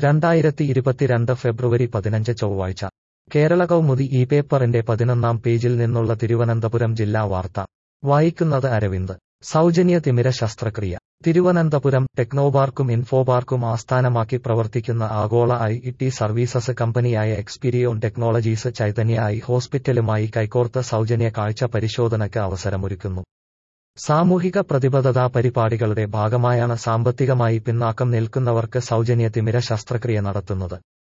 രണ്ടായിരത്തി ഇരുപത്തിരണ്ട് ഫെബ്രുവരി പതിനഞ്ച് ചൊവ്വാഴ്ച കേരള കൗമുദി ഈ പേപ്പറിന്റെ പതിനൊന്നാം പേജിൽ നിന്നുള്ള തിരുവനന്തപുരം ജില്ലാ വാർത്ത വായിക്കുന്നത് അരവിന്ദ് സൗജന്യ തിമിര ശസ്ത്രക്രിയ തിരുവനന്തപുരം ടെക്നോപാർക്കും ഇൻഫോപാർക്കും ആസ്ഥാനമാക്കി പ്രവർത്തിക്കുന്ന ആഗോള ഐ ടി സർവീസസ് കമ്പനിയായ എക്സ്പീരിയോൺ ടെക്നോളജീസ് ചൈതന്യ ഐ ഹോസ്പിറ്റലുമായി കൈകോർത്ത് സൗജന്യ കാഴ്ച പരിശോധനയ്ക്ക് അവസരമൊരുക്കുന്നു സാമൂഹിക പ്രതിബദ്ധതാ പരിപാടികളുടെ ഭാഗമായാണ് സാമ്പത്തികമായി പിന്നാക്കം നിൽക്കുന്നവർക്ക് സൗജന്യ തിമിര ശസ്ത്രക്രിയ നടത്തുന്നത്